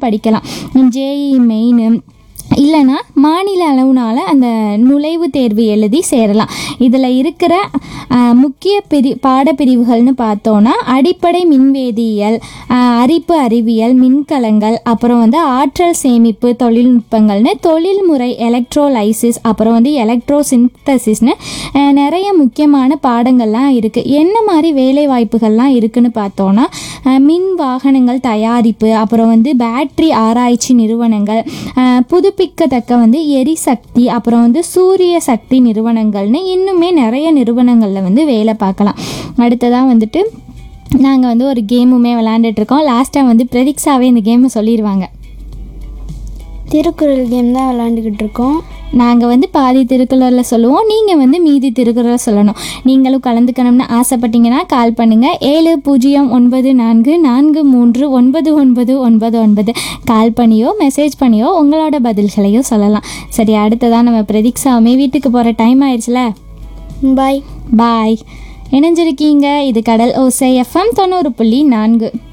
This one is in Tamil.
படிக்கலாம் ஜேஇ மெயின் இல்லைன்னா மாநில அளவுனால அந்த நுழைவுத் தேர்வு எழுதி சேரலாம் இதில் இருக்கிற அஹ், முக்கிய பிரி பாடப்பிரிவுகள்னு பார்த்தோன்னா அடிப்படை மின்வேதியியல் அஹ், அரிப்பு அறிவியல் மின்கலங்கள் அப்புறம் வந்து ஆற்றல் சேமிப்பு தொழில்நுட்பங்கள்னு தொழில்முறை எலக்ட்ரோலைசிஸ் அப்புறம் வந்து எலக்ட்ரோ சிந்தசிஸ்னு நிறைய முக்கியமான பாடங்கள்லாம் இருக்குது என்ன மாதிரி வேலை வாய்ப்புகள்லாம் இருக்குன்னு பார்த்தோன்னா அஹ், மின் வாகனங்கள் தயாரிப்பு அப்புறம் வந்து பேட்டரி ஆராய்ச்சி நிறுவனங்கள் அஹ், புதுப்பிக்கத்தக்க வந்து எரிசக்தி அப்புறம் வந்து சூரிய சக்தி நிறுவனங்கள்னு இன்னுமே நிறைய நிறுவனங்களில் வந்து வேலை பார்க்கலாம் அடுத்ததாக வந்துட்டு நாங்கள் வந்து ஒரு கேமுமே விளாண்டுட்டு இருக்கோம் லாஸ்ட்டாக வந்து பிரதீக்ஷாவே இந்த கேமை சொல்லிடுவாங்க திருக்குறள் கேம் தான் விளாண்டுக்கிட்டு இருக்கோம் நாங்கள் வந்து பாதி திருக்குறளில் சொல்லுவோம் நீங்கள் வந்து மீதி திருக்குறளை சொல்லணும் நீங்களும் கலந்துக்கணும்னு ஆசைப்பட்டீங்கன்னா கால் பண்ணுங்கள் ஏழு பூஜ்ஜியம் ஒன்பது நான்கு நான்கு மூன்று ஒன்பது ஒன்பது ஒன்பது ஒன்பது கால் பண்ணியோ மெசேஜ் பண்ணியோ உங்களோட பதில்களையும் சொல்லலாம் சரி அடுத்ததான் நம்ம பிரதீக்ஷாவுமே வீட்டுக்கு போகிற டைம் ஆயிடுச்சுல பாய் பாய் இணைஞ்சிருக்கீங்க இது கடல் ஓசை எஃப்எம் தொண்ணூறு புள்ளி நான்கு